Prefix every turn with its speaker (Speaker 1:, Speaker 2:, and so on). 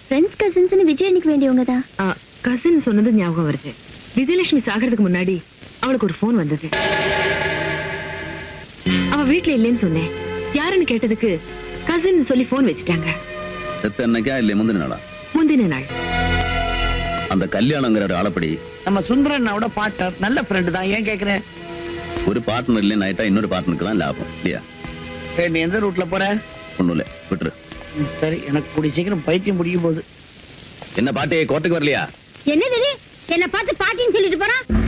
Speaker 1: Friends கசின்ஸ்னு விஜயனுக்கு வேண்டியவங்க தான்
Speaker 2: cousin சொன்னது ஞாபகம் வருது விஜயலட்சுமி சாகிறதுக்கு முன்னாடி அவளுக்கு ஒரு ஃபோன் வந்தது அவ வீட்ல இல்லைன்னு சொன்னேன் யாருன்னு கேட்டதுக்கு கசின் சொல்லி ஃபோன் வச்சுட்டாங்க
Speaker 3: செத்த அன்னைக்கா இல்லை முந்தின நாளா
Speaker 2: முந்தின நாள்
Speaker 3: அந்த கல்யாணங்கிற ஒரு ஆளப்படி
Speaker 4: நம்ம சுந்தரண்ணாவோட பார்ட்னர் நல்ல ஃப்ரெண்டு தான் ஏன் கேக்குறேன்
Speaker 3: ஒரு பார்ட்னர் இல்லைன்னு ஆயிட்டா இன்னொரு பார்ட்னருக்கு தான் லாபம் இல்லையா
Speaker 4: சரி, நீ எந்த ரூட்ல போற
Speaker 3: ஒண்ணும் இல்லை விட்டுரு
Speaker 4: ம், சரி எனக்கு கூடிய சீக்கிரம் பைத்தியம் முடியும் போகுது
Speaker 3: என்ன பாட்டி கோர்ட்டுக்கு வரலையா
Speaker 5: என்னது இது? என்ன பார்த்து பாட்டின்னு சொல்லிட்டு போறான்